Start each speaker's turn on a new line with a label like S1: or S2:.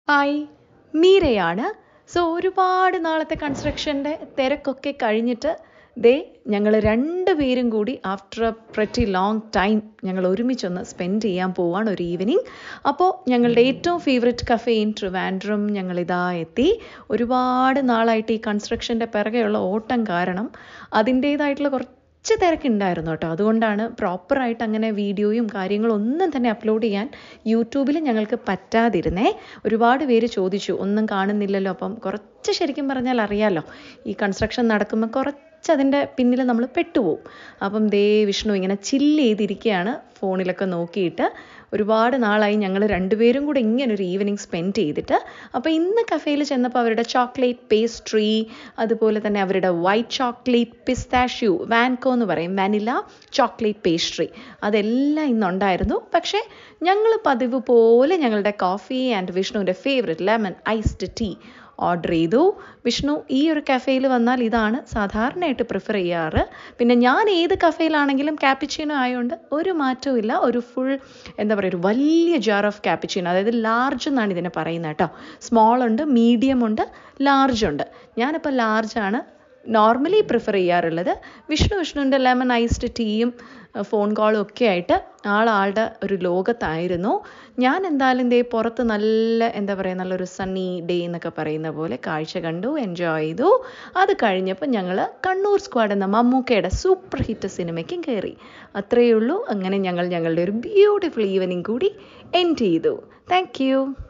S1: hi മീരയാണ് so ഒരുപാട് നാളത്തെ കൺസ്ട്രക്ഷൻ്റെ തിരക്കൊക്കെ കഴിഞ്ഞിട്ട് ദേ ഞങ്ങൾ രണ്ടുപേരും കൂടി after a pretty long time ഞങ്ങൾ ഒരുമിച്ചൊന്ന് സ്പെൻഡ് ചെയ്യാൻ പോവാണ് ഒരു ഈവനിങ് അപ്പോൾ ഞങ്ങളുടെ ഏറ്റവും ഫേവററ്റ് കഫേ ഇൻ ട്രിവാൻഡ്രം ഞങ്ങളിതാ എത്തി ഒരുപാട് നാളായിട്ട് ഈ കൺസ്ട്രക്ഷൻ്റെ പിറകെയുള്ള ഓട്ടം കാരണം അതിൻ്റേതായിട്ടുള്ള കുറച്ച് കുറച്ച് തിരക്കുണ്ടായിരുന്നു കേട്ടോ അതുകൊണ്ടാണ് പ്രോപ്പറായിട്ട് അങ്ങനെ വീഡിയോയും കാര്യങ്ങളും ഒന്നും തന്നെ അപ്ലോഡ് ചെയ്യാൻ യൂട്യൂബിൽ ഞങ്ങൾക്ക് പറ്റാതിരുന്നേ ഒരുപാട് പേര് ചോദിച്ചു ഒന്നും കാണുന്നില്ലല്ലോ അപ്പം കുറച്ച് ശരിക്കും പറഞ്ഞാൽ അറിയാലോ ഈ കൺസ്ട്രക്ഷൻ നടക്കുമ്പോൾ കുറച്ച് അതിൻ്റെ പിന്നിൽ നമ്മൾ പെട്ടുപോകും അപ്പം ദേ വിഷ്ണു ഇങ്ങനെ ചില്ല് ചെയ്തിരിക്കുകയാണ് ഫോണിലൊക്കെ നോക്കിയിട്ട് ഒരുപാട് നാളായി ഞങ്ങൾ രണ്ടുപേരും കൂടെ ഇങ്ങനെ ഒരു ഈവനിങ് സ്പെൻഡ് ചെയ്തിട്ട് അപ്പോൾ ഇന്ന് കഫേയിൽ ചെന്നപ്പോൾ അവരുടെ ചോക്ലേറ്റ് പേസ്ട്രി അതുപോലെ തന്നെ അവരുടെ വൈറ്റ് ചോക്ലേറ്റ് പിസ്താഷ്യൂ വാൻകോ എന്ന് പറയും വാനില ചോക്ലേറ്റ് പേസ്ട്രി അതെല്ലാം ഇന്നുണ്ടായിരുന്നു പക്ഷേ ഞങ്ങൾ പതിവ് പോലെ ഞങ്ങളുടെ കോഫി ആൻഡ് വിഷ്ണുവിൻ്റെ favourite lemon iced tea order ചെയ്തു വിഷ്ണു ഈ ഒരു കഫേയിൽ വന്നാൽ ഇതാണ് സാധാരണയായിട്ട് പ്രിഫർ ചെയ്യാറ് പിന്നെ ഞാൻ ഏത് കഫേയിലാണെങ്കിലും ക്യാപ്പിച്ചീനോ ആയതുകൊണ്ട് ഒരു മാറ്റവും ഇല്ല ഒരു ഫുൾ എന്താ പറയുക ഒരു വലിയ ജാർ ഓഫ് ക്യാപ്പിച്ചീനോ അതായത് ലാർജ് എന്നാണ് ഇതിനെ പറയുന്നത് കേട്ടോ സ്മോൾ ഉണ്ട് മീഡിയം ഉണ്ട് ലാർജ് ഉണ്ട് ഞാനിപ്പോൾ ലാർജാണ് നോർമലി പ്രിഫർ ചെയ്യാറുള്ളത് വിഷ്ണു വിഷ്ണുവിൻ്റെ ലെമൺ ഐസ്ഡ് ടീയും ഫോൺ കോളും ഒക്കെ ആയിട്ട് ആളാളുടെ ഒരു ലോകത്തായിരുന്നു ഞാൻ എന്തായാലും ദേ പുറത്ത് നല്ല എന്താ പറയുക നല്ലൊരു സണ്ണി ഡേ എന്നൊക്കെ പറയുന്ന പോലെ കാഴ്ച കണ്ടു എൻജോയ് ചെയ്തു അത് കഴിഞ്ഞപ്പോൾ ഞങ്ങൾ കണ്ണൂർ സ്ക്വാഡ് എന്ന മമ്മൂക്കയുടെ സൂപ്പർ ഹിറ്റ് സിനിമയ്ക്കും കയറി അത്രയേ ഉള്ളൂ അങ്ങനെ ഞങ്ങൾ ഞങ്ങളുടെ ഒരു ബ്യൂട്ടിഫുൾ ഈവനിങ് കൂടി എൻഡ് ചെയ്തു താങ്ക്